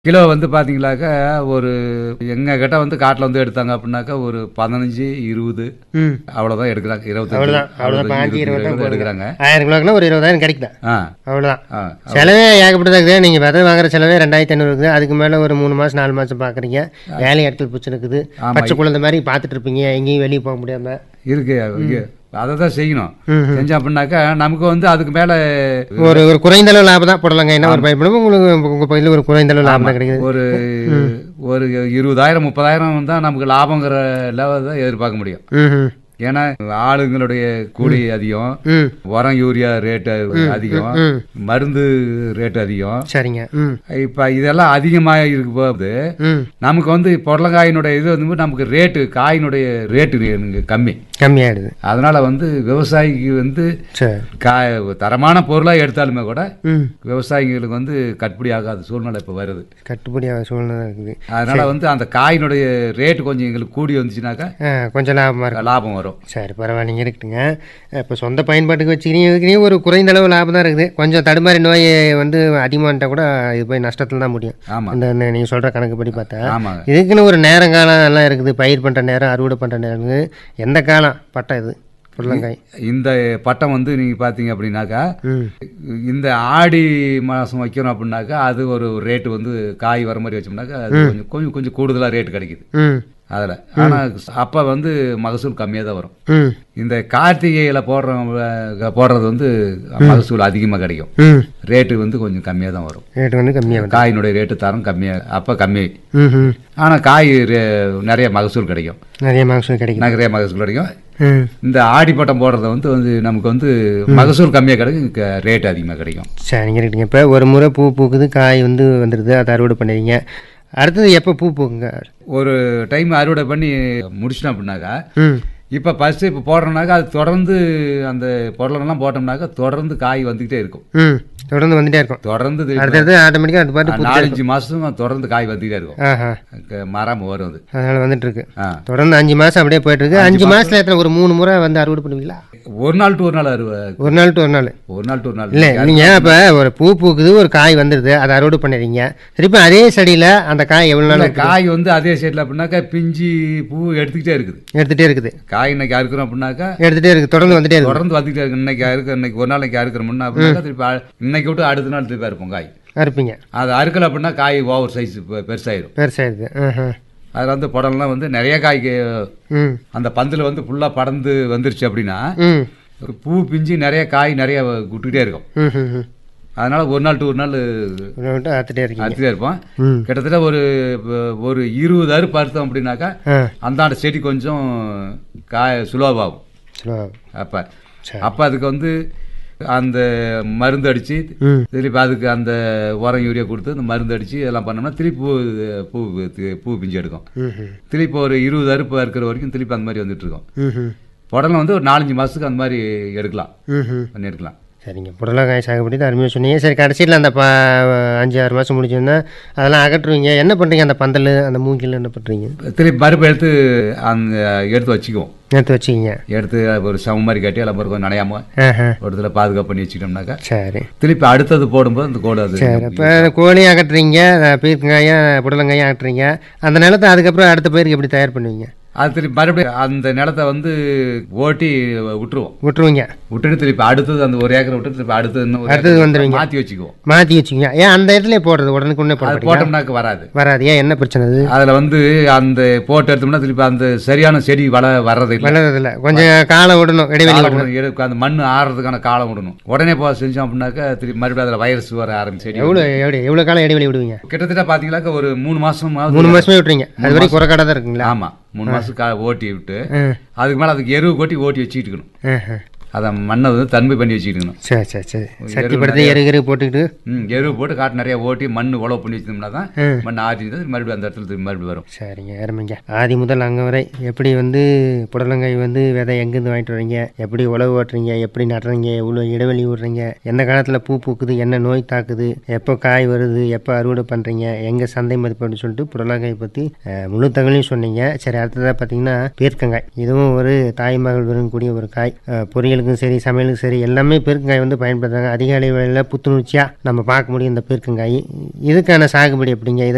Kilo வந்து பார்த்தீங்களாக்கா ஒரு எங்கள் கிட்ட வந்து காட்டில் வந்து எடுத்தாங்க அப்படின்னாக்கா ஒரு பதினஞ்சு இருபது ம் அவ்வளோதான் எடுக்கிறாங்க இருபத்தஞ்சு அவ்வளோதான் அவ்வளோதான் பாஞ்சு இருபது தான் எடுக்கிறாங்க ஆயிரம் கிலோக்குனா ஒரு இருபதாயிரம் கிடைக்குதா ஆ அவ்வளோதான் ஆ செலவே ஏகப்பட்டதாக இருக்குது நீங்கள் விதை வாங்குற செலவே ரெண்டாயிரத்தி ஐநூறு இருக்குது அதுக்கு மேலே ஒரு மூணு மாதம் நாலு மாதம் பார்க்குறீங்க வேலை இடத்துல பிடிச்சி இருக்குது ஆமா. பச்சை குழந்தை மாதிரி பார்த்துட்டு இருப்பீங்க எங்கேயும் வெளியே போக முடியாம இருக்கு இருக்கு. அதை தான் செய்யணும் ம், ம். செஞ்சோம் அப்படின்னாக்கா நமக்கு வந்து அதுக்கு மேலே ஒரு ஒரு குறைந்த அளவு லாபம் தான் போடலாங்க என்ன ஒரு பயப்படும் உங்களுக்கு உங்கள் பகுதியில் ஒரு குறைந்த அளவு லாபம் தான் கிடைக்குது ஒரு ஒரு இருபதாயிரம் முப்பதாயிரம் தான் நமக்கு லாபங்கிற லெவல் தான் எதிர்பார்க்க முடியும் ம் ம் ஏன்னா ஆளுங்களுடைய கூலி அதிகம் ம் உரம் யூரியா ரேட்டு அதிகம் ம் மருந்து ரேட்டு அதிகம் சரிங்க ம் இப்போ இதெல்லாம் அதிகமாக இருக்கு போது ம் நமக்கு வந்து பொடலங்காயினுடைய இது வந்து நமக்கு ரேட்டு காயினுடைய ரேட்டு எனக்கு கம்மி கம்மியாயிடுது அதனால வந்து விவசாயிக்கு வந்து சரி காய் தரமான பொருளாக எடுத்தாலுமே கூட ம் விவசாயிகளுக்கு வந்து கட்டுப்படி ஆகாத சூழ்நிலை இப்போ வருது கட்டுப்படியாக சூழ்நிலை இருக்குது அதனால வந்து அந்த காயினுடைய ரேட்டு கொஞ்சம் எங்களுக்கு கூடி வந்துச்சுனாக்கா ஆ, கொஞ்சம் லாபமாக இருக்கும் லாபம் வரும் சரி பரவாயில்லைங்க இருக்கட்டுங்க இப்போ சொந்த பயன்பாட்டுக்கு வச்சுக்கிறீங்க இதுக்குனே ஒரு குறைந்த அளவு லாபம் தான் இருக்குது கொஞ்சம் தடுமாறி நோய் வந்து அதிகமாகிட்டா கூட இது போய் நஷ்டத்தில் தான் முடியும் ஆமாம் இந்த இந்த நீங்கள் சொல்கிற கணக்குப்படி பார்த்தா ஆமாங்க இதுக்குன்னு ஒரு நேரங்காலம் எல்லாம் இருக்குது பயிர் பண்ணுற நேரம் அறுவடை பண்ணுற நேரம் இருக்குது எந்த காலம் பட்டம் இது புடலங்காய் இந்த பட்டம் வந்து நீங்கள் பார்த்தீங்க அப்படின்னாக்கா ம் இந்த ஆடி மாதம் வைக்கிறோம் அப்படின்னாக்கா அது ஒரு ரேட்டு வந்து காய் வர மாதிரி வச்சோம்னாக்கா அது கொஞ்சம் கொஞ்சம் கொஞ்சம் கூடுதலாக ரேட்டு கிடைக்குது ம் அதில் ஆனால் அப்போ வந்து மகசூல் கம்மியாக தான் வரும் ம் இந்த கார்த்திகையில் போடுற போடுறது வந்து மகசூல் அதிகமாக கிடைக்கும் ம் ரேட்டு வந்து கொஞ்சம் கம்மியாக தான் வரும் ரேட்டு வந்து கம்மியாக வந்து காயினுடைய ரேட்டு தரம் கம்மியாக அப்போ கம்மி ம் ம் ஆனால் காய் ரே- நிறைய மகசூல் கிடைக்கும் நிறைய மகசூல் கிடைக்குது நிறைய மகசூல் கிடைக்கும் ம் இந்த ஆடி பட்டம் போடுறது வந்து வந்து நமக்கு வந்து மகசூல் கம்மியாக கிடைக்கும் க- ரேட் அதிகமாக கிடைக்கும் சரிங்க இருக்கட்டுங்க இப்போ ஒரு முறை பூ பூக்குது காய் வந்து வந்துடுது அதை அறுவடை பண்ணுறீங்க அடுத்தது எப்போ பூ பூக்குங்க ஒரு டைம் அறுவடை பண்ணி முடிச்சிட்டோம் அப்படின்னாக்கா ம் இப்போ ஃபஸ்ட்டு இப்போ போடுறோம்னாக்கா அது தொடர்ந்து அந்த பொருளெல்லாம் போட்டோம்னாக்கா தொடர்ந்து காய் வந்துக்கிட்டே இருக்கும் ம் தொடர்ந்து வந்துட்டே இருக்கும் தொடர்ந்து இது அடுத்தது ஆட்டோமேட்டிக்காக அது பாட்டு பூ நாலஞ்சு மாதம் தொடர்ந்து காய் வந்துக்கிட்டே இருக்கும் ஆஹா க- மரம் வரும் அது அதனால் வந்துட்டு இருக்கு ஆ தொடர்ந்து அஞ்சு மாதம் அப்படியே போயிட்டு இருக்கு அஞ்சு மாசத்துல எத்தனை ஒரு மூணு முறை வந்து அறுவடை பண்ணுவீங்களா ஒரு நாள் டு ஒரு நாள் அறுவை ஒரு நாள் டு ஒரு நாள் ஒரு நாள் டு ஒரு நாள் இல்லை நீங்கள் இப்போ ஒரு பூ பூக்குது ஒரு காய் வந்துடுது அதை அறுவடை பண்ணிடுறீங்க திருப்பி அதே செடியில் அந்த காய் எவ்வளோ நாள் இல்ல, காய் வந்து அதே சைடில் அப்படின்னாக்கா பிஞ்சு பூ எடுத்துக்கிட்டே இருக்குது எடுத்துகிட்டே இருக்குது காய் இன்னைக்கு அறுக்கிறோம் அப்படின்னாக்கா எடுத்துகிட்டே இருக்குது தொடர்ந்து வந்துட்டே இருக்கு தொடர்ந்து வந்துக்கிட்டே இருக்கு இன்னைக்கு அறுக்க இன்னைக்கு ஒரு நாளைக்கு அறுக்கிறோம்னா அப்படின்னாக்கா திருப்பி அ- இன்னைக்கு விட்டு அடுத்த நாள் திருப்பி இருப்போம் காய் அறுப்பீங்க அது அறுக்கல அப்படின்னா காய் ஓவர் சைஸ் பெருசாயிரும் பெருசாகிடுது ஆஹா அதில் வந்து படம்லாம் வந்து நிறைய காய்க்கு ம் அந்த பந்தில் வந்து ஃபுல்லாக படர்ந்து வந்துருச்சு அப்படின்னா ம் பூ பிஞ்சு நிறைய காய் நிறைய விட்டுக்கிட்டே இருக்கும் ம் ம் ம் அதனால ஒரு நாள் டு ஒரு நாள் இவ்வளோ விட்டு அறுத்துட்டே இருக்கீங்க அறுத்துட்டே இருப்போம் ம் கிட்டத்தட்ட ஒரு ஒரு இருபது அறுப்பு அறுத்தோம் அப்படின்னாக்கா ஆ அந்தாண்ட செடி கொஞ்சம் காய் சுலோவாகும் சரி அப்போ சரி. அப்போ அதுக்கு வந்து அந்த மருந்து அடித்து ம் திருப்பி அதுக்கு அந்த உரம் யூரியா கொடுத்து அந்த மருந்து அடித்து இதெல்லாம் பண்ணோம்னா திருப்பி பூ பூ பூ பிஞ்சு எடுக்கும் ம் ம் திருப்பி ஒரு இருபது அறுப்பு இருக்கிற வரைக்கும் திருப்பி அந்த மாதிரி வந்துட்டு இருக்கும் ம் ம் புடலை வந்து ஒரு நாலஞ்சு மாதத்துக்கு அந்த மாதிரி எடுக்கலாம் ம் ம் பண்ணி எடுக்கலாம் சரிங்க புடலங்காய் சாகுபடி தான் அருமையாக சொன்னீங்க சரி கடைசியில் அந்த ப அஞ்சு ஆறு மாதம் முடிஞ்சோன்னா அதெல்லாம் அகற்றுவீங்க என்ன பண்ணுறீங்க அந்த பந்தல் அந்த மூங்கில் என்ன பண்ணுறீங்க திருப்பி மறுப்பு எடுத்து அந்த எடுத்து வச்சுக்குவோம் எடுத்து வச்சுக்கிங்க எடுத்து ஒரு சம மாதிரி கட்டி எல்லாம் கொஞ்சம் நனையாமல் ஆஹா ஒரு இடத்துல பாதுகாப்பு பண்ணி வச்சுக்கிட்டோம்னாக்கா சரி திருப்பி அடுத்தது போடும்போது அந்த கோடு அது சரி இப்போ கோழி அகற்றுறீங்க பீர்க்கங்காயம் புடலங்காயம் அகற்றுறீங்க அந்த நிலத்தை அதுக்கப்புறம் அடுத்த பயிருக்கு எப்படி தயார் பண்ணுவீங்க அது திருப்பி மறுபடியும் அந்த நிலத்தை வந்து ஓட்டி விட்டுருவோம் விட்டுருவீங்க விட்டுட்டு திருப்பி அடுத்தது அந்த ஒரு ஏக்கரை விட்டு திருப்பி அடுத்தது இன்னும் ஒரு அடுத்தது ஏக்கர் வந்துருவீங்க. மாற்றி வச்சுக்குவோம் மாற்றி வச்சுக்கிங்க ஏன் அந்த இடத்துல போடுறது உடனுக்குடனே அது போடுறீங்க போட்டோம்னாக்க வராது வராது ஏன் என்ன பிரச்சனை அது அதில் வந்து அந்த போட்டு எடுத்தோம்னா திருப்பி அந்த சரியான செடி வள வர்றது இல்லை வளரதில்ல கொஞ்சம் காலம் விடணும் இடைவெளி காலம் விடணும் விடணும், எடுக்க அந்த மண் ஆறுறதுக்கான காலம் விடணும் உடனே போ செஞ்சோம் அப்படின்னாக்கா திருப்பி மறுபடியும் அதில் வைரஸ் வர ஆரம்பிச்சு செடி எவ்வளோ எவ்வளோ எவ்வளோ காலம் இடைவெளி விடுவீங்க கிட்டத்தட்ட பார்த்தீங்களாக்கா ஒரு மூணு மாசம் மூணு மாசமே விட்டுறீங்க அது வரைக்கும் குறைக்காடாக தான் இருக்குங்களா ஆமா மூணு மாசம் கா ஓட்டி விட்டு ஆ அதுக்கு மேலே அதுக்கு எருவு கொட்டி ஓட்டி வச்சுக்கிட்டு இருக்கணும் ஆஹா. அதை மண்ணை வந்து தன்மை பண்ணி வச்சுக்கிட்டு இருக்கணும் சரி சரி சரி சட்டி படுத்து எரு எரு போட்டுக்கிட்டு ம் எருவு போட்டு காட்டு நிறைய ஓட்டி மண் உழவு பண்ணி வச்சிருந்தோம்னா தான் ஆ. மண் ஆட்டி மறுபடியும் அந்த இடத்துல திரும்பி மறுபடியும் வரும் சரிங்க அருமைங்க ஆதி முதல் அங்கே வரை எப்படி வந்து புடலங்காய் வந்து விதை எங்கேருந்து வாங்கிட்டு வரீங்க எப்படி உழவு ஓட்டுறீங்க எப்படி நடுறீங்க எவ்வளோ இடைவெளி விடுறீங்க எந்த காலத்தில் பூ பூக்குது என்ன நோய் தாக்குது எப்போ காய் வருது எப்போ அறுவடை பண்ணுறீங்க எங்கே சந்தை மதிப்பு அப்படின்னு சொல்லிட்டு புடலங்காய் பற்றி அஹ், முழு தகவலையும் சொன்னீங்க சரி அடுத்ததாக பார்த்தீங்கன்னா பீர்க்கங்காய் இதுவும் ஒரு தாய் மகள் விரும்பக்கூடிய ஒரு காய் அஹ், பொரியலுக்கும் சரி சமையலுக்கும் சரி எல்லாமே பீர்க்கங்காய் வந்து பயன்படுத்துறாங்க அதிக அளவில் புத்துணர்ச்சியாக நம்ம பார்க்க முடியும் இந்த பீர்க்கங்காய் இதுக்கான சாகுபடி எப்படிங்க இது